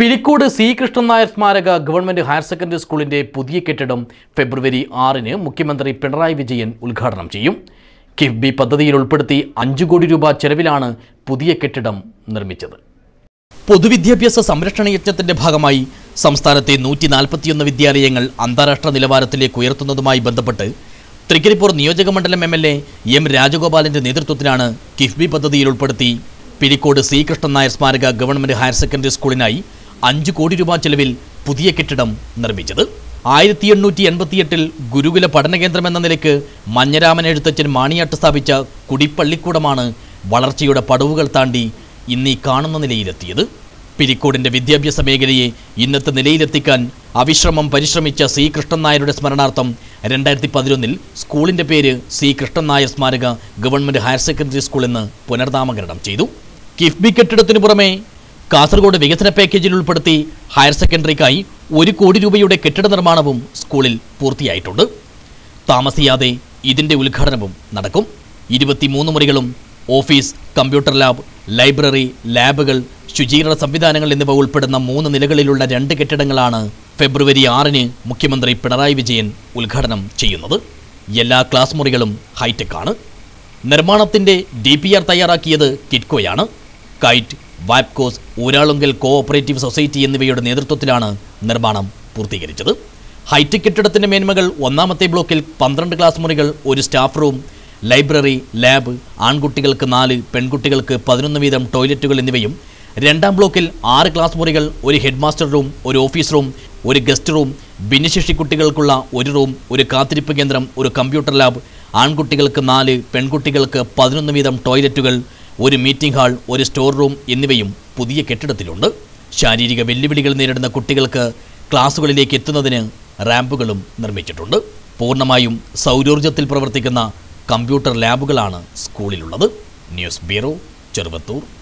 Pilicode C Krishnan Nair സ്മാരക government higher secondary സ്കൂളിന്റെ പുതിയ കെട്ടിടം ഫെബ്രുവരി ആറിന് മുഖ്യമന്ത്രി പിണറായി വിജയൻ ഉദ്ഘാടനം ചെയ്യും കിഫ്ബി പദ്ധതിയിൽ ഉൾപ്പെടുത്തി അഞ്ചു കോടി രൂപ ചെലവിലാണ് പുതിയ കെട്ടിടം നിർമ്മിച്ചത് പൊതുവിദ്യാഭ്യാസ സംരക്ഷണ യജ്ഞത്തിന്റെ ഭാഗമായി സംസ്ഥാനത്തെ നൂറ്റി നാൽപ്പത്തിയൊന്ന് വിദ്യാലയങ്ങൾ അന്താരാഷ്ട്ര നിലവാരത്തിലേക്ക് ഉയർത്തുന്നതുമായി ബന്ധപ്പെട്ട് തൃക്കരിപ്പൂർ നിയോജക മണ്ഡലം എം എൽ എ എം രാജഗോപാലിന്റെ നേതൃത്വത്തിലാണ് കിഫ്ബി പദ്ധതിയിൽ ഉൾപ്പെടുത്തി പിലിക്കോട് സി കൃഷ്ണൻ നായർ സ്മാരക ഗവൺമെന്റ് ഹയർ സെക്കൻഡറി സ്കൂളിനായി അഞ്ച് കോടി രൂപ ചെലവിൽ പുതിയ കെട്ടിടം നിർമ്മിച്ചത് ആയിരത്തി എണ്ണൂറ്റി എൺപത്തിയെട്ടിൽ ഗുരുകുല പഠന കേന്ദ്രം എന്ന നിലയ്ക്ക് മഞ്ഞരാമൻ എഴുത്തച്ഛൻ മാണിയാട്ട് സ്ഥാപിച്ച കുടിപ്പള്ളിക്കൂടമാണ് വളർച്ചയുടെ പടവുകൾ താണ്ടി ഇന്നീ കാണുന്ന നിലയിലെത്തിയത് പിരിക്കോടിന്റെ വിദ്യാഭ്യാസ മേഖലയെ ഇന്നത്തെ നിലയിലെത്തിക്കാൻ അവിശ്രമം പരിശ്രമിച്ച സി കൃഷ്ണൻ നായരുടെ സ്മരണാർത്ഥം രണ്ടായിരത്തി പതിനൊന്നിൽ സ്കൂളിന്റെ പേര് സി കൃഷ്ണൻ നായർ സ്മാരക ഗവൺമെന്റ് ഹയർ സെക്കൻഡറി സ്കൂൾ എന്ന് പുനർനാമകരണം ചെയ്തു കിഫ്ബി കെട്ടിടത്തിനു പുറമെ കാസർഗോഡ് വികസന പാക്കേജിൽ ഉൾപ്പെടുത്തി ഹയർ സെക്കൻഡറിക്കായി ഒരു കോടി രൂപയുടെ കെട്ടിട നിർമ്മാണവും സ്കൂളിൽ പൂർത്തിയായിട്ടുണ്ട് താമസിയാതെ ഇതിന്റെ ഉദ്ഘാടനവും നടക്കും ഇരുപത്തിമൂന്ന് മുറികളും ഓഫീസ് കമ്പ്യൂട്ടർ ലാബ് ലൈബ്രറി ലാബുകൾ ശുചീകരണ സംവിധാനങ്ങൾ എന്നിവ ഉൾപ്പെടുന്ന മൂന്ന് നിലകളിലുള്ള രണ്ട് കെട്ടിടങ്ങളാണ് ഫെബ്രുവരി ആറിന് മുഖ്യമന്ത്രി പിണറായി വിജയൻ ഉദ്ഘാടനം ചെയ്യുന്നത് എല്ലാ ക്ലാസ് മുറികളും ഹൈടെക് ആണ് നിർമ്മാണത്തിന്റെ ഡി പി ആർ തയ്യാറാക്കിയത് കിറ്റ്കോയാണ് കൈറ്റ് വാപ്കോസ് ഊരാളുങ്കൽ കോഓപ്പറേറ്റീവ് സൊസൈറ്റി എന്നിവയുടെ നേതൃത്വത്തിലാണ് നിർമ്മാണം പൂർത്തീകരിച്ചത് ഹൈടെക് കെട്ടിടത്തിന്റെ മേന്മകൾ ഒന്നാമത്തെ ബ്ലോക്കിൽ പന്ത്രണ്ട് ക്ലാസ് മുറികൾ ഒരു സ്റ്റാഫ് റൂം ലൈബ്രറി ലാബ് ആൺകുട്ടികൾക്ക് നാല് പെൺകുട്ടികൾക്ക് പതിനൊന്ന് വീതം ടോയ്ലറ്റുകൾ എന്നിവയും രണ്ടാം ബ്ലോക്കിൽ ആറ് ക്ലാസ് മുറികൾ ഒരു ഹെഡ് മാസ്റ്റർ റൂം ഒരു ഓഫീസ് റൂം ഒരു ഗസ്റ്റ് റൂം ഭിന്നശേഷി കുട്ടികൾക്കുള്ള ഒരു റൂം ഒരു കാത്തിരിപ്പ് കേന്ദ്രം ഒരു കമ്പ്യൂട്ടർ ലാബ് ആൺകുട്ടികൾക്ക് നാല് പെൺകുട്ടികൾക്ക് പതിനൊന്ന് വീതം ടോയ്ലറ്റുകൾ ഒരു മീറ്റിംഗ് ഹാൾ ഒരു സ്റ്റോർ റൂം എന്നിവയും പുതിയ കെട്ടിടത്തിലുണ്ട് ശാരീരിക വെല്ലുവിളികൾ നേരിടുന്ന കുട്ടികൾക്ക് ക്ലാസുകളിലേക്ക് എത്തുന്നതിന് റാമ്പുകളും നിർമ്മിച്ചിട്ടുണ്ട് പൂർണ്ണമായും സൗരോർജ്ജത്തിൽ പ്രവർത്തിക്കുന്ന കമ്പ്യൂട്ടർ ലാബുകളാണ് സ്കൂളിലുള്ളത് ന്യൂസ് ബ്യൂറോ ചെറുവത്തൂർ